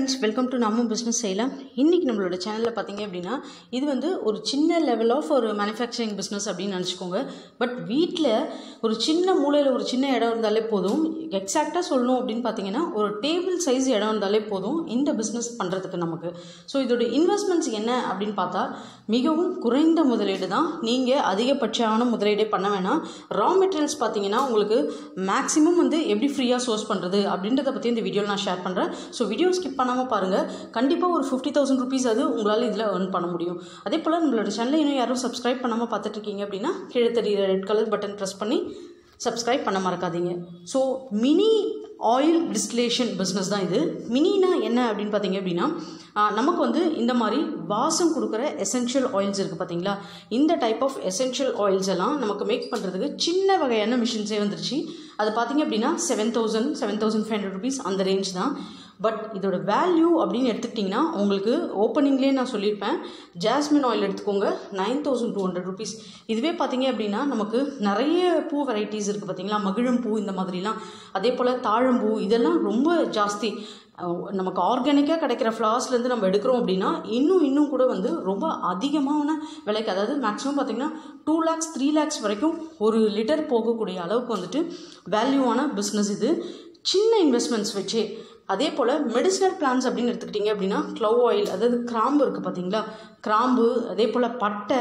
friends welcome to நம்ம business செய்யலாம் இன்றைக்கி நம்மளோட சேனலில் பார்த்தீங்க அப்படின்னா இது வந்து ஒரு சின்ன லெவல் ஆஃப் ஒரு மேனுஃபேக்சரிங் பிஸ்னஸ் அப்படின்னு நினச்சிக்கோங்க பட் வீட்டில் ஒரு சின்ன மூலையில் ஒரு சின்ன இடம் இருந்தாலே போதும் எக்ஸாக்டாக சொல்லணும் அப்படின்னு பார்த்தீங்கன்னா ஒரு டேபிள் சைஸ் இடம் இருந்தாலே போதும் இந்த பிஸ்னஸ் பண்ணுறதுக்கு நமக்கு ஸோ இதோட இன்வெஸ்ட்மெண்ட்ஸ் என்ன அப்படின்னு பார்த்தா மிகவும் குறைந்த முதலீடு தான் நீங்கள் அதிகபட்சமான முதலீடே பண்ண வேணாம் ரா மெட்டீரியல்ஸ் பார்த்தீங்கன்னா உங்களுக்கு மேக்ஸிமம் வந்து எப்படி ஃப்ரீயாக சோர்ஸ் பண்ணுறது அப்படின்றத பற்றி இந்த வீடியோவில் நான் ஷேர் பண்ணுறேன் ஸோ வீடியோ ஸ்கிப் பண்ணாமல் பாருங்கள் கண்டிப்பாக ஒரு ஃபிஃப்டி தௌசண்ட் ருபீஸ் அது உங்களால் இதில் earn பண்ண முடியும் அதே போல் நம்மளோட சேனலை இன்னும் யாரும் சப்ஸ்கிரைப் பண்ணாமல் பார்த்துட்டு இருக்கீங்க அப்படின்னா கீழே தெரியுற ரெட் கலர் பட்டன் ப்ரெஸ் பண்ணி சப்ஸ்கிரைப் பண்ண மறக்காதீங்க so mini oil distillation business தான் இது மினினா என்ன அப்படின்னு பார்த்தீங்க அப்படின்னா ஆ, நமக்கு வந்து இந்த மாதிரி வாசம் கொடுக்குற எசென்ஷியல் ஆயில்ஸ் இருக்குது பார்த்தீங்களா இந்த டைப் ஆஃப் எசென்ஷியல் ஆயில்ஸ் எல்லாம் நமக்கு மேக் பண்ணுறதுக்கு சின்ன வகையான மிஷின்ஸே வந்துருச்சு அது பார்த்தீங்க அப்படின்னா seven thousand seven thousand five hundred rupees அந்த ரேஞ்ச் தான் பட் இதோட வேல்யூ அப்படின்னு எடுத்துக்கிட்டிங்கன்னா உங்களுக்கு ஓப்பனிங்லேயே நான் சொல்லியிருப்பேன் ஜாஸ்மின் ஆயில் எடுத்துக்கோங்க nine thousand two hundred rupees இதுவே பார்த்தீங்க அப்படின்னா நமக்கு நிறைய பூ வெரைட்டிஸ் இருக்குது பார்த்தீங்களா மகிழம் பூ இந்த மாதிரிலாம் அதே போல் தாழம்பூ இதெல்லாம் ரொம்ப ஜாஸ்தி அஹ் நமக்கு ஆர்கானிக்காக கிடைக்கிற ஃப்ளார்ஸ்லேருந்து நம்ம எடுக்கிறோம் அப்படின்னா இன்னும் இன்னும் கூட வந்து ரொம்ப அதிகமான விலைக்கு அதாவது மேக்ஸிமம் பார்த்தீங்கன்னா டூ லேக்ஸ் த்ரீ லேக்ஸ் வரைக்கும் ஒரு லிட்டர் போகக்கூடிய அளவுக்கு வந்துட்டு வேல்யூவான பிஸ்னஸ் இது சின்ன இன்வெஸ்ட்மெண்ட்ஸ் வச்சே அதே போல் மெடிசினல் பிளான்ஸ் அப்படின்னு எடுத்துக்கிட்டிங்க அப்படின்னா க்ளவ் ஆயில் அதாவது கிராம்பு இருக்குது பார்த்தீங்களா கிராம்பு அதே போல் பட்டை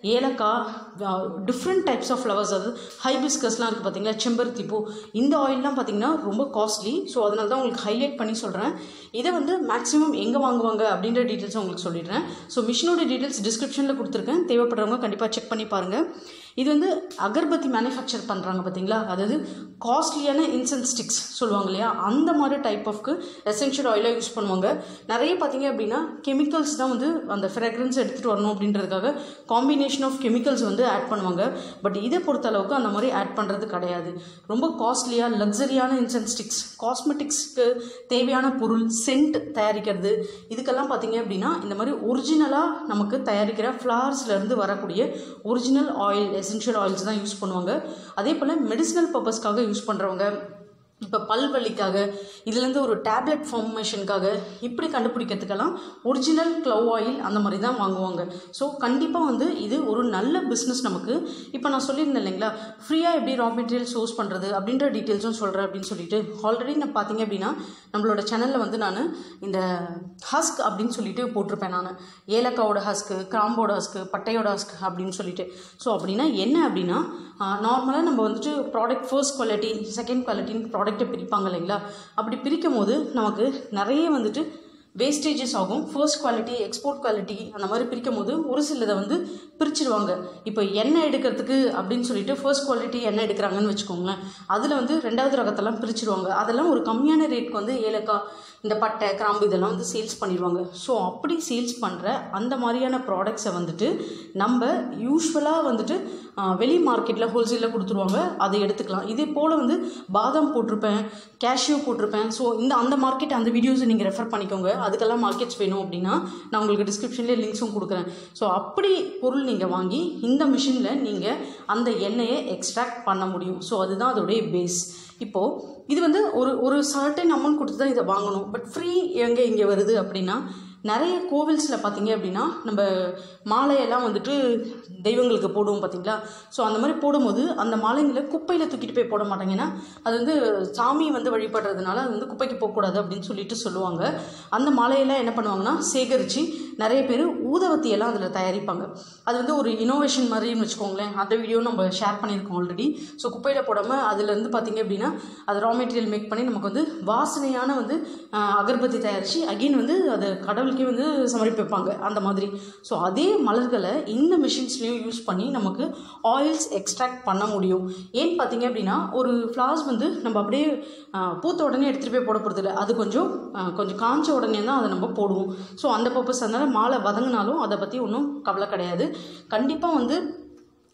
ஏலக்காய் டிஃப்ரெண்ட் டைப்ஸ் ஆஃப் ஃப்ளவர்ஸ் அதாவது ஹைபிஸ்கஸ்லாம் இருக்குது பார்த்தீங்களா செம்பருத்தி பூ இந்த ஆயில்லாம் பார்த்தீங்கன்னா ரொம்ப காஸ்ட்லி ஸோ அதனால தான் உங்களுக்கு ஹைலைட் பண்ணி சொல்கிறேன் இதை வந்து மேக்ஸிமம் எங்கே வாங்குவாங்க அப்படின்ற டீட்டெயில்ஸ் உங்களுக்கு சொல்லிடுறேன் ஸோ மிஷினோட டீட்டெயில்ஸ் டிஸ்கிரிப்ஷனில் கொடுத்துருக்கேன் தேவைப்படுறவங்க கண்டிப்பாக செக் பண்ணி பாருங்கள் இது வந்து அகர்பத்தி மேனுஃபேக்சர் பண்ணுறாங்க பார்த்தீங்களா அதாவது காஸ்ட்லியான இன்சென்ஸ் ஸ்டிக்ஸ் சொல்லுவாங்க இல்லையா அந்த மாதிரி டைப் ஆஃப்க்கு எசென்ஷியல் ஆயிலாக யூஸ் பண்ணுவாங்க நிறைய பார்த்தீங்க அப்படின்னா கெமிக்கல்ஸ் தான் வந்து அந்த ஃப்ரெக்ரன்ஸ் எடுத்துகிட்டு வரணும் அப்படின்றதுக்காக காம்பினேஷன் ஆஃப் கெமிக்கல்ஸ் வந்து ஆட் பண்ணுவாங்க பட் இதை பொறுத்த அளவுக்கு அந்த மாதிரி ஆட் பண்ணுறது கிடையாது ரொம்ப காஸ்ட்லியாக லக்ஸரியான இன்சென்ஸ் ஸ்டிக்ஸ் காஸ்மெட்டிக்ஸ்க்கு தேவையான பொருள் சென்ட் தயாரிக்கிறது இதுக்கெல்லாம் பார்த்தீங்க அப்படின்னா இந்த மாதிரி ஒரிஜினலாக நமக்கு தயாரிக்கிற ஃப்ளவர்ஸ்லேருந்து வரக்கூடிய ஒரிஜினல் ஆயில் எசென்ஷியல் ஆயில்ஸ் தான் யூஸ் பண்ணுவாங்க அதே போல் மெடிசினல் பர்பஸ்க்காக யூஸ் பண்ணுறவங்க இப்போ பல்வலிக்காக இதுலேருந்து ஒரு டேப்லெட் ஃபார்மேஷனுக்காக இப்படி கண்டுபிடிக்கிறதுக்கெல்லாம் ஒரிஜினல் க்ளவ் ஆயில் அந்த மாதிரி தான் வாங்குவாங்க ஸோ கண்டிப்பாக வந்து இது ஒரு நல்ல பிஸ்னஸ் நமக்கு இப்போ நான் சொல்லியிருந்தேன் இல்லைங்களா ஃப்ரீயாக எப்படி ரா மெட்டீரியல் சோர்ஸ் பண்ணுறது அப்படின்ற டீட்டெயில்ஸும் சொல்கிறேன் அப்படின்னு சொல்லிட்டு ஆல்ரெடி நான் பார்த்தீங்க அப்படின்னா நம்மளோட சேனலில் வந்து நான் இந்த ஹஸ்க் அப்படின்னு சொல்லிட்டு போட்டிருப்பேன் நான் ஏலக்காவோட ஹஸ்க்கு கிராம்போட ஹஸ்க்கு பட்டையோட ஹஸ்க் அப்படின்னு சொல்லிட்டு ஸோ அப்படின்னா என்ன அப்படின்னா நார்மலாக நம்ம வந்துட்டு ப்ராடக்ட் ஃபர்ஸ்ட் குவாலிட்டி செகண்ட் குவாலிட்டின்னு ப்ராடக்ட்டை பிரிப்பாங்க இல்லைங்களா அப்படி பிரிக்கும் போது நமக்கு நிறைய வந்துட்டு வேஸ்டேஜஸ் ஆகும் ஃபர்ஸ்ட் குவாலிட்டி எக்ஸ்போர்ட் குவாலிட்டி அந்த மாதிரி பிரிக்கும் போது ஒரு சிலதை வந்து பிரிச்சிருவாங்க இப்போ எண்ணெய் எடுக்கிறதுக்கு அப்படின்னு சொல்லிட்டு ஃபர்ஸ்ட் குவாலிட்டி எண்ணெய் எடுக்கிறாங்கன்னு வச்சுக்கோங்களேன் அதில் வந்து ரெண்டாவது ரகத்தெல்லாம் பிரிச்சிருவாங்க அதெல்லாம் ஒரு கம்மியான ரேட்க்கு வந்து ஏலக்காய் இந்த பட்டை கிராம்பு இதெல்லாம் வந்து சேல்ஸ் பண்ணிடுவாங்க ஸோ அப்படி சேல்ஸ் பண்ணுற அந்த மாதிரியான ப்ராடக்ட்ஸை வந்துட்டு நம்ம யூஸ்வலாக வந்துட்டு ஆ, வெளி மார்க்கெட்டில் ஹோல்சேலில் கொடுத்துருவாங்க அதை எடுத்துக்கலாம் இதே போல் வந்து பாதாம் போட்டிருப்பேன் கேஷ்யூ போட்டிருப்பேன் ஸோ இந்த அந்த மார்க்கெட் அந்த வீடியோஸை நீங்கள் ரெஃபர் பண்ணிக்கோங்க அதுக்கெல்லாம் மார்க்கெட்ஸ் வேணும் அப்படின்னா நான் உங்களுக்கு டிஸ்கிரிப்ஷன்லேயே லிங்க்ஸும் கொடுக்குறேன் ஸோ அப்படி பொருள் நீங்கள் வாங்கி இந்த மிஷினில் நீங்கள் அந்த எண்ணெயை எக்ஸ்ட்ராக்ட் பண்ண முடியும் ஸோ அதுதான் அதோடைய பேஸ் இப்போது இது வந்து ஒரு ஒரு சர்டன் அமௌண்ட் கொடுத்து தான் இதை வாங்கணும் பட் ஃப்ரீ எங்கே இங்கே வருது அப்படின்னா நிறைய கோவில்ஸில் பார்த்தீங்க அப்படின்னா நம்ம மாலையெல்லாம் வந்துட்டு தெய்வங்களுக்கு போடுவோம் பார்த்தீங்களா ஸோ அந்த மாதிரி போடும்போது அந்த மாலைங்களை குப்பையில் தூக்கிட்டு போய் போட மாட்டாங்க ஏன்னா அது வந்து சாமியை வந்து வழிபடுறதுனால அது வந்து குப்பைக்கு போகக்கூடாது அப்படின்னு சொல்லிட்டு சொல்லுவாங்க அந்த மாலையெல்லாம் என்ன பண்ணுவாங்கன்னா சேகரித்து நிறைய பேர் ஊதவத்தியெல்லாம் அதில் தயாரிப்பாங்க அது வந்து ஒரு இனோவேஷன் மாதிரின்னு வச்சுக்கோங்களேன் அந்த வீடியோ நம்ம ஷேர் பண்ணியிருக்கோம் ஆல்ரெடி ஸோ குப்பையில் போடாமல் அதுலேருந்து பார்த்தீங்க அப்படின்னா அது ரா மெட்டீரியல் மேக் பண்ணி நமக்கு வந்து வாசனையான வந்து ஆஹ், அகர்பத்தி தயாரித்து அகெயின் வந்து அது கடவுளுக்கே வந்து சமர்ப்பிப்பாங்க அந்த மாதிரி ஸோ அதே மலர்களை இந்த மிஷின்ஸ்லேயும் யூஸ் பண்ணி நமக்கு ஆயில்ஸ் எக்ஸ்ட்ராக்ட் பண்ண முடியும் ஏன்னு பார்த்தீங்க அப்படின்னா ஒரு ஃப்ளார்ஸ் வந்து நம்ம அப்படியே ஆஹ், பூத்த உடனே எடுத்துகிட்டு போய் போட போகிறது இல்லை அது கொஞ்சம் ஆஹ், கொஞ்சம் காஞ்ச உடனே தான் அதை நம்ம போடுவோம் ஸோ அந்த பர்பஸ் அதனால் மாலை வதங்கினாலும் அதை பற்றி ஒன்றும் கவலை கிடையாது கண்டிப்பாக வந்து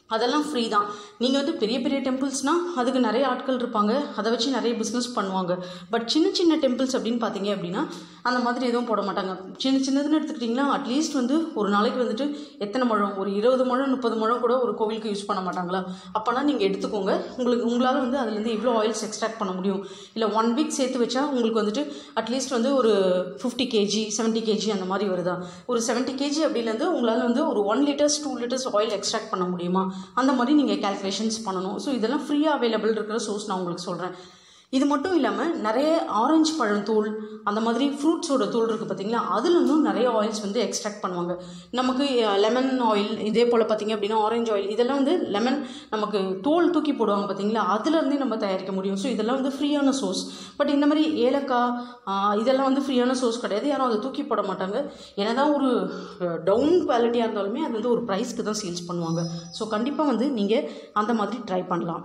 அதெல்லாம் ஃப்ரீ தான் நீங்கள் வந்து பெரிய பெரிய டெம்பிள்ஸ்னால் அதுக்கு நிறைய ஆட்கள் இருப்பாங்க அதை வச்சு நிறைய பிஸ்னஸ் பண்ணுவாங்க பட் சின்ன சின்ன டெம்பிள்ஸ் அப்படின்னு பார்த்தீங்க அப்படின்னா அந்த மாதிரி எதுவும் போட மாட்டாங்க சின்ன சின்னதுன்னு எடுத்துக்கிட்டிங்கன்னா அட்லீஸ்ட் வந்து ஒரு நாளைக்கு வந்துட்டு எத்தனை முழம் ஒரு இருபது முழம் முப்பது முழம் கூட ஒரு கோவிலுக்கு யூஸ் பண்ண மாட்டாங்களா அப்போனா நீங்கள் எடுத்துக்கோங்க உங்களுக்கு உங்களால் வந்து அதுலேருந்து இவ்வளோ ஆயில்ஸ் எக்ஸ்ட்ராக்ட் பண்ண முடியும் இல்லை ஒன் வீக் சேர்த்து வச்சா உங்களுக்கு வந்துட்டு அட்லீஸ்ட் வந்து ஒரு ஃபிஃப்டி கேஜி செவன்ட்டி கேஜி அந்த மாதிரி வருதா ஒரு செவன்ட்டி கேஜி அப்படிலேருந்து உங்களால் வந்து ஒரு one litres two litres oil extract பண்ண முடியுமா அந்த மாதிரி நீங்கள் கேல்குலேஷன்ஸ் பண்ணணும் ஸோ இதெல்லாம் ஃப்ரீயாக அவைலபிள் இருக்கிற சோர்ஸ் நான் உங்களுக்கு சொல்கிறேன் இது மட்டும் இல்லாமல் நிறைய ஆரஞ்சு பழம் தூள் அந்த மாதிரி ஃப்ரூட்ஸோட தூள் இருக்குது பார்த்தீங்களா அதுலேருந்தும் நிறைய ஆயில்ஸ் வந்து எக்ஸ்ட்ராக்ட் பண்ணுவாங்க நமக்கு லெமன் ஆயில் இதே போல் பார்த்தீங்க அப்படின்னா ஆரஞ்சு ஆயில் இதெல்லாம் வந்து லெமன் நமக்கு தோல் தூக்கி போடுவாங்க பார்த்தீங்களா அதுலேருந்தே நம்ம தயாரிக்க முடியும் ஸோ இதெல்லாம் வந்து ஃப்ரீயான சோர்ஸ் பட் இந்த மாதிரி ஏலக்காய் ஆஹ், இதெல்லாம் வந்து ஃப்ரீயான சோர்ஸ் கிடையாது யாரும் அதை தூக்கி போட மாட்டாங்க என்னதான் ஒரு டவுன் குவாலிட்டியாக இருந்தாலுமே அது வந்து ஒரு ப்ரைஸ்க்கு தான் சேல்ஸ் பண்ணுவாங்க ஸோ கண்டிப்பாக வந்து நீங்கள் அந்த மாதிரி ட்ரை பண்ணலாம்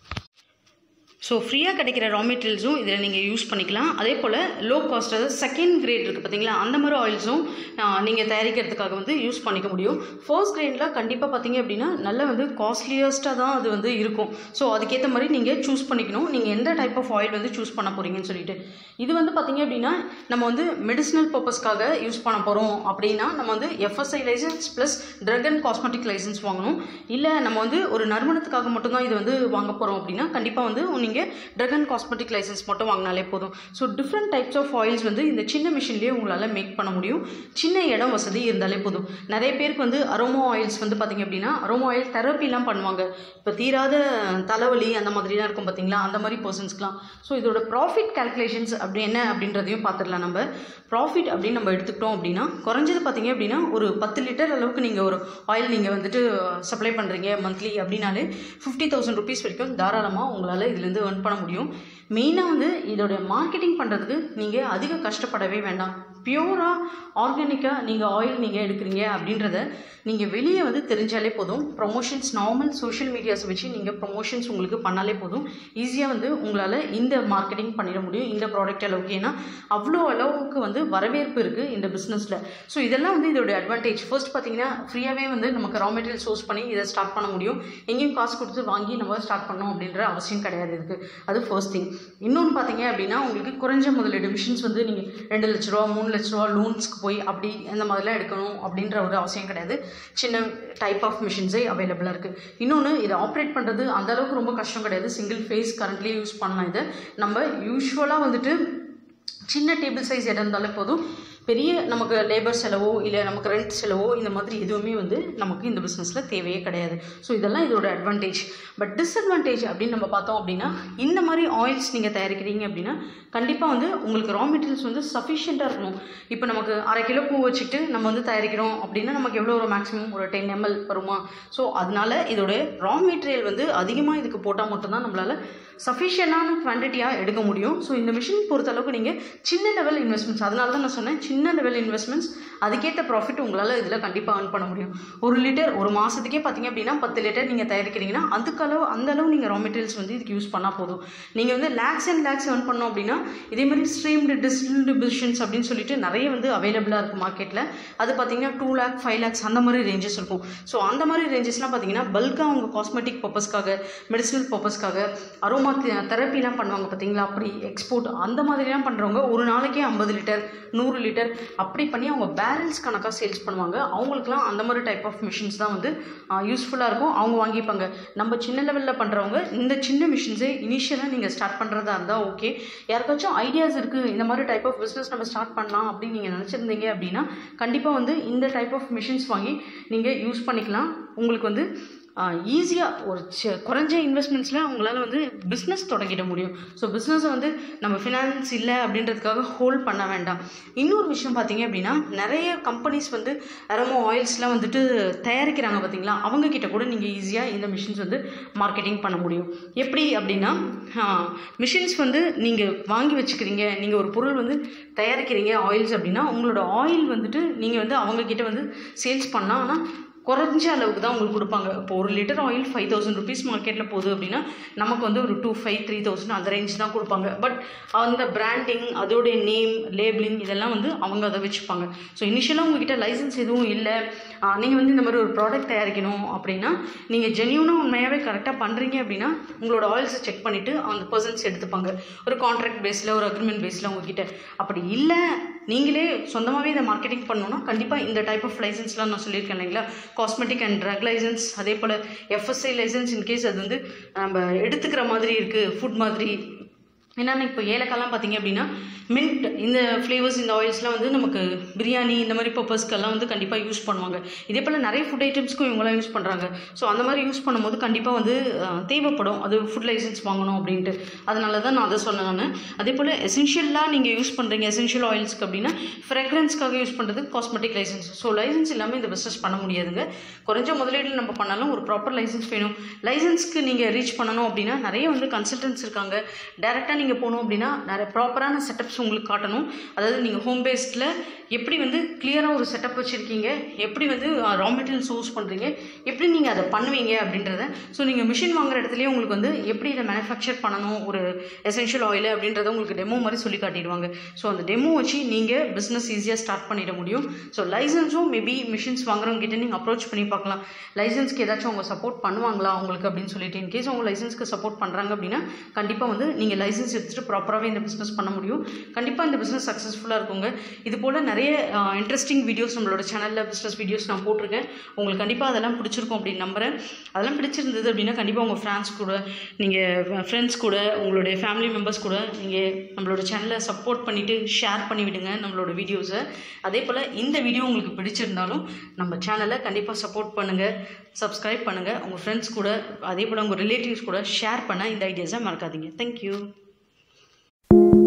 ஸோ ஃப்ரீயாக கிடைக்கிற ரா மெட்டீரியல்ஸும் இதில் நீங்கள் யூஸ் பண்ணிக்கலாம் அதே போல் லோ காஸ்ட் அதாவது செகண்ட் கிரேட் இருக்குது பார்த்தீங்களா அந்த மாதிரி ஆயில்ஸும் நீங்கள் தயாரிக்கிறதுக்காக வந்து யூஸ் பண்ணிக்க முடியும் ஃபர்ஸ்ட் கிரேடில் கண்டிப்பாக பார்த்தீங்க அப்படின்னா நல்ல வந்து காஸ்ட்லியஸ்ட்டாக தான் அது வந்து இருக்கும் ஸோ அதுக்கேற்ற மாதிரி நீங்கள் சூஸ் பண்ணிக்கணும் நீங்கள் எந்த டைப் ஆஃப் ஆயில் வந்து சூஸ் பண்ண போகிறீங்கன்னு சொல்லிட்டு இது வந்து பார்த்தீங்க அப்படின்னா நம்ம வந்து மெடிசினல் பர்பஸ்க்காக யூஸ் பண்ண போகிறோம் அப்படின்னா நம்ம வந்து FSI licence plus drug and cosmetic licence வாங்கணும் இல்லை நம்ம வந்து ஒரு நறுமணத்துக்காக மட்டும்தான் இது வந்து வாங்க போகிறோம் அப்படின்னா கண்டிப்பாக வந்து நீங்கள் ட்ரக் அண்ட் காஸ்மெட்டிக் லைசன்ஸ் மட்டும் வாங்கினாலே போதும் so different types of oils வந்து இந்த சின்ன மிஷின்லேயே உங்களால் மேக் பண்ண முடியும் சின்ன இடம் வசதி இருந்தாலே போதும் நிறைய பேருக்கு வந்து அரோமா ஆயில்ஸ் வந்து பார்த்தீங்க அப்படின்னா அரோமா ஆயில் தெரப்பிலாம் பண்ணுவாங்க இப்போ தீராத தலைவலி அந்த மாதிரிலாம் இருக்கும் பார்த்தீங்களா அந்த மாதிரி பர்சன்ஸ்க்குலாம் ஸோ இதோட ப்ராஃபிட் கால்குலேஷன்ஸ் அப்படி என்ன அப்படின்றதையும் பார்த்துடலாம் நம்ம ப்ராஃபிட் அப்படின்னு நம்ம எடுத்துக்கிட்டோம் அப்படின்னா குறைஞ்சது பார்த்தீங்க அப்படின்னா ஒரு பத்து லிட்டர் அளவுக்கு நீங்கள் ஒரு ஆயில் நீங்கள் வந்துட்டு சப்ளை பண்ணுறீங்க மந்த்லி அப்படின்னாலே ஃபிஃப்டி தௌசண்ட் ருபீஸ் வரைக்கும் தாராளமாக உங்களால் இதுலேருந்து earn பண்ண முடியும் மெயினாக வந்து இதோட மார்க்கெட்டிங் பண்ணுறதுக்கு நீங்கள் அதிக கஷ்டப்படவே வேண்டாம் பியூராக ஆர்கானிக்காக நீங்கள் ஆயில் நீங்கள் எடுக்கிறீங்க அப்படின்றத நீங்கள் வெளியே வந்து தெரிஞ்சாலே போதும் ப்ரொமோஷன்ஸ் நார்மல் சோஷியல் மீடியாஸ் வச்சு நீங்கள் ப்ரொமோஷன்ஸ் உங்களுக்கு பண்ணாலே போதும் ஈஸியாக வந்து உங்களால் இந்த மார்க்கெட்டிங் பண்ணிட முடியும் இந்த ப்ராடக்ட் அளவுக்கு ஏன்னா அவ்வளோ அளவுக்கு வந்து வரவேற்பு இருக்குது இந்த பிஸ்னஸில் ஸோ இதெல்லாம் வந்து இதோட அட்வான்டேஜ் ஃபர்ஸ்ட் பார்த்தீங்கன்னா ஃப்ரீயாகவே வந்து நமக்கு ரா மெட்டீரியல் சோர்ஸ் பண்ணி இதை ஸ்டார்ட் பண்ண முடியும் எங்கேயும் காசு கொடுத்து வாங்கி நம்ம ஸ்டார்ட் பண்ணோம் அப்படின்ற அவசியம் கிடையாது இதுக்கு அது ஃபர்ஸ்ட் திங் இன்னொன்று பார்த்தீங்க அப்படின்னா உங்களுக்கு குறைஞ்ச முதலீடு மிஷின்ஸ் வந்து நீங்கள் ரெண்டு லட்ச ரூபா மூணு லட்ச ரூபா லோன்ஸ்க்கு போய் அப்படி அந்த மாதிரிலாம் எடுக்கணும் அப்படின்ற ஒரு அவசியம் கிடையாது சின்ன டைப் ஆஃப் மிஷின்ஸே அவைலபிளாக இருக்குது இன்னொன்று இதை ஆப்ரேட் பண்ணுறது அந்த அளவுக்கு ரொம்ப கஷ்டம் கிடையாது சிங்கிள் ஃபேஸ் கரண்ட்லேயே யூஸ் பண்ணலாம் இதை நம்ம யூஸ்வலாக வந்துட்டு சின்ன டேபிள் சைஸ் இடம் இருந்தாலே போதும் பெரிய நமக்கு லேபர் செலவோ இல்லை நமக்கு ரெண்ட் செலவோ இந்த மாதிரி எதுவுமே வந்து நமக்கு இந்த பிஸ்னஸில் தேவையே கிடையாது ஸோ இதெல்லாம் இதோட அட்வான்டேஜ் பட் டிஸ்அட்வான்டேஜ் அப்படின்னு நம்ம பார்த்தோம் அப்படின்னா இந்த மாதிரி ஆயில்ஸ் நீங்கள் தயாரிக்கிறீங்க அப்படின்னா கண்டிப்பாக வந்து உங்களுக்கு ரா மெட்டீரியல்ஸ் வந்து சஃபிஷியண்ட்டாக இருக்கணும் இப்போ நமக்கு அரை கிலோ பூ வச்சுட்டு நம்ம வந்து தயாரிக்கிறோம் அப்படின்னா நமக்கு எவ்வளோ ஒரு மேக்ஸிமம் ஒரு டென் எம்எல் வருமா ஸோ அதனால இதோட ரா மெட்டீரியல் வந்து அதிகமாக இதுக்கு போட்டால் மட்டும்தான் நம்மளால் சஃபிஷியண்டான குவான்டிட்டியாக எடுக்க முடியும் ஸோ இந்த மிஷின் பொறுத்தளவுக்கு நீங்கள் சின்ன லெவல் இன்வெஸ்ட்மெண்ட்ஸ் அதனால தான் நான் சொன்னேன் சின்ன லெவல் இன்வெஸ்ட்மெண்ட்ஸ் அதுக்கேற்ற ப்ராஃபிட் உங்களால் இதில் கண்டிப்பாக earn பண்ண முடியும் ஒரு லிட்டர் ஒரு மாதத்துக்கே பார்த்தீங்க அப்படின்னா பத்து லிட்டர் நீங்கள் தயாரிக்கிறீங்கன்னா அதுக்கு அளவு அந்த அளவு நீங்கள் ரா மெட்டீரியல்ஸ் வந்து இதுக்கு யூஸ் பண்ணால் போதும் நீங்கள் வந்து லேக்ஸ் அண்ட் லேக்ஸ் earn பண்ணோம் அப்படின்னா இதே மாதிரி ஸ்ட்ரீம்டு டிஸ்டில்டு பிஷன்ஸ் அப்படின்னு சொல்லிட்டு நிறைய வந்து அவைலபிளாக இருக்குது மார்க்கெட்டில் அது பார்த்தீங்கன்னா டூ லேக் ஃபைவ் லேக்ஸ் அந்த மாதிரி ரேஞ்சஸ் இருக்கும் ஸோ அந்த மாதிரி ரேஞ்சஸ்லாம் பார்த்தீங்கன்னா பல்காக அவங்க காஸ்மெட்டிக் பர்பஸ்க்காக மெடிசினல் பர்பஸ்க்காக அரோமா தெரப்பிலாம் பண்ணுவாங்க பார்த்தீங்களா அப்படி எக்ஸ்போர்ட் அந்த மாதிரிலாம் பண்ணுறவங்க ஒரு நாளைக்கே ஐம்பது லிட்டர் நூறு லிட்டர் அப்படி பண்ணி அவங்க பேரல்ஸ் கணக்காக சேல்ஸ் பண்ணுவாங்க அவங்களுக்குலாம் அந்த மாதிரி டைப் ஆஃப் மிஷின்ஸ் தான் வந்து யூஸ்ஃபுல்லாக இருக்கும் அவங்க வாங்கிப்பாங்க நம்ம சின்ன லெவலில் பண்ணுறவங்க இந்த சின்ன மிஷின்ஸே இனிஷியலாக நீங்கள் ஸ்டார்ட் பண்ணுறதா இருந்தால் ஓகே யாருக்காச்சும் ஐடியாஸ் இருக்குது இந்த மாதிரி டைப் ஆஃப் பிஸ்னஸ் நம்ம ஸ்டார்ட் பண்ணலாம் அப்படின்னு நீங்கள் நினச்சிருந்தீங்க அப்படின்னா கண்டிப்பாக வந்து இந்த டைப் ஆஃப் மிஷின்ஸ் வாங்கி நீங்கள் யூஸ் பண்ணிக்கலாம் உங்களுக்கு வந்து ஈஸியாக ஒரு சி- குறைஞ்ச இன்வெஸ்ட்மெண்ட்ஸில் அவங்களால வந்து பிஸ்னஸ் தொடங்கிட முடியும் ஸோ பிஸ்னஸை வந்து நம்ம ஃபினான்ஸ் இல்லை அப்படின்றதுக்காக ஹோல்ட் பண்ண வேண்டாம் இன்னொரு விஷயம் பார்த்தீங்க அப்படின்னா நிறைய கம்பெனிஸ் வந்து அரமோ ஆயில்ஸ்லாம் வந்துட்டு தயாரிக்கிறாங்க பார்த்தீங்களா அவங்க கிட்ட கூட நீங்கள் ஈஸியாக இந்த மிஷின்ஸ் வந்து மார்க்கெட்டிங் பண்ண முடியும் எப்படி அப்படின்னா மிஷின்ஸ் வந்து நீங்கள் வாங்கி வச்சுக்கிறீங்க நீங்கள் ஒரு பொருள் வந்து தயாரிக்கிறீங்க ஆயில்ஸ் அப்படின்னா உங்களோட ஆயில் வந்துட்டு நீங்கள் வந்து அவங்க கிட்ட வந்து சேல்ஸ் பண்ணலாம் ஆனால் குறைஞ்ச அளவுக்கு தான் உங்களுக்கு கொடுப்பாங்க இப்போ ஒரு litre oil five thousand rupees மார்க்கெட்டில் போகுது அப்படின்னா நமக்கு வந்து ஒரு டூ ஃபைவ் த்ரீ தௌசண்ட் அந்த ரேஞ்ச் தான் கொடுப்பாங்க பட் அந்த பிராண்டிங் அதோடைய நேம் லேபிளிங் இதெல்லாம் வந்து அவங்க அதை வச்சுப்பாங்க ஸோ இனிஷியலாக உங்ககிட்ட லைசன்ஸ் எதுவும் இல்லை நீங்கள் வந்து இந்த மாதிரி ஒரு ப்ராடக்ட் தயாரிக்கணும் அப்படின்னா நீங்கள் ஜென்யூனாக உண்மையாகவே கரெக்டாக பண்ணுறீங்க அப்படின்னா உங்களோட ஆயில்ஸை செக் பண்ணிவிட்டு அந்த பர்சன்ஸ் எடுத்துப்பாங்க ஒரு கான்ட்ராக்ட் பேஸில் ஒரு அக்ரிமெண்ட் பேஸில் உங்ககிட்ட அப்படி இல்லை நீங்களே சொந்தமாகவே இதை மார்க்கெட்டிங் பண்ணணும்னா கண்டிப்பாக இந்த டைப் ஆஃப் லைசன்ஸ்லாம் நான் சொல்லியிருக்கேன் இல்லைங்களா காஸ்மெட்டிக் அண்ட் ட்ரக் லைசன்ஸ் அதே போல் எஃப்எஸ்ஐ லைசன்ஸ் இன்கேஸ் அது வந்து நம்ம எடுத்துக்கிற மாதிரி இருக்குது ஃபுட் மாதிரி ஏன்னா இப்போ ஏலக்காய்லாம் பார்த்தீங்க அப்படின்னா மின்ட் இந்த ஃப்ளேவர்ஸ் இந்த ஆயில்ஸ்லாம் வந்து நமக்கு பிரியாணி இந்த மாதிரி பர்பஸ்க்கெல்லாம் வந்து கண்டிப்பாக யூஸ் பண்ணுவாங்க இதே போல் நிறைய ஃபுட் ஐட்டம்ஸ்க்கும் இவங்களாம் யூஸ் பண்ணுறாங்க ஸோ அந்த மாதிரி யூஸ் பண்ணும்போது கண்டிப்பாக வந்து அஹ், தேவைப்படும் அது ஃபுட் லைசன்ஸ் வாங்கணும் அப்படின்ட்டு அதனால தான் நான் அதை சொன்னேன் நான் அதே போல் எசென்ஷியலாக நீங்கள் யூஸ் பண்ணுறீங்க எசென்ஷியல் ஆயில்ஸ்க்கு அப்படின்னா ஃப்ரெக்ரன்ஸ்க்காக யூஸ் பண்ணுறது காஸ்மெட்டிக் லைசன்ஸ் ஸோ லைசன்ஸ் இல்லாமல் இந்த பிஸ்னஸ் பண்ண முடியாதுங்க குறைஞ்ச முதலீடு நம்ம பண்ணாலும் ஒரு ப்ராப்பர் லைசன்ஸ் வேணும் லைசன்ஸ்க்கு நீங்கள் ரீச் பண்ணணும் அப்படின்னா நிறைய வந்து கன்சல்டன்ஸ் இருக்காங்க டேரெக்டாக நீங்கள் போகணும் அப்படின்னா நிறைய ப்ராப்பரான செட்டப்ஸ் உங்களுக்கு காட்டணும் அதாவது நீங்கள் ஹோம் பேஸ்டில் எப்படி வந்து கிளியராக ஒரு செட்டப் வச்சுருக்கீங்க எப்படி வந்து ரா மெட்டீரியல் சோர்ஸ் பண்ணுறீங்க எப்படி நீங்கள் அதை பண்ணுவீங்க அப்படின்றத ஸோ நீங்கள் மிஷின் வாங்குற இடத்துலயே உங்களுக்கு வந்து எப்படி இதை மேனுஃபேக்சர் பண்ணணும் ஒரு எசென்ஷியல் ஆயில் அப்படின்றத உங்களுக்கு டெமோ மாதிரி சொல்லி காட்டிடுவாங்க ஸோ அந்த டெமோ வச்சு நீங்கள் பிஸ்னஸ் ஈஸியாக ஸ்டார்ட் பண்ணிட முடியும் ஸோ லைசன்ஸும் மேபி மிஷின்ஸ் வாங்குறவங்க கிட்ட நீங்கள் அப்ரோச் பண்ணி பார்க்கலாம் லைசன்ஸ்க்கு ஏதாச்சும் அவங்க சப்போர்ட் பண்ணுவாங்களா உங்களுக்கு அப்படின்னு சொல்லிட்டு இன்கேஸ் அவங்க லைசன்ஸ்க்கு சப்போர்ட் பண்ணுறாங்க அப்படின்னா கண்டிப்பாக வந்து நீங்கள் லைசன்ஸ் எடுத்துகிட்டு ப்ராப்பராகவே இந்த பிஸ்னஸ் பண்ண முடியும் கண்டிப்பாக இந்த பிஸ்னஸ் சக்ஸஸ்ஃபுல்லாக இருக்குங்க இது போல் நிறைய இன்ட்ரெஸ்டிங் வீடியோஸ் நம்மளோட சேனலில் பிஸ்னஸ் வீடியோஸ் நான் போட்டிருக்கேன் உங்களுக்கு கண்டிப்பாக அதெல்லாம் பிடிச்சிருக்கும் அப்படின்னு நம்புகிறேன் அதெல்லாம் பிடிச்சிருந்தது அப்படின்னா கண்டிப்பாக உங்கள் ஃப்ரெண்ட்ஸ் கூட நீங்கள் ஃப்ரெண்ட்ஸ் கூட உங்களுடைய ஃபேமிலி மெம்பர்ஸ் கூட நீங்கள் நம்மளோட சேனலை சப்போர்ட் பண்ணிவிட்டு ஷேர் பண்ணி விடுங்க நம்மளோட வீடியோஸை அதே போல் இந்த வீடியோ உங்களுக்கு பிடிச்சிருந்தாலும் நம்ம சேனலை கண்டிப்பாக சப்போர்ட் பண்ணுங்கள் சப்ஸ்கிரைப் பண்ணுங்கள் உங்கள் ஃப்ரெண்ட்ஸ் கூட அதே போல் உங்கள் ரிலேட்டிவ்ஸ் கூட ஷேர் பண்ண இந்த ஐடியாஸை மறக்காதீங்க தேங்க்யூ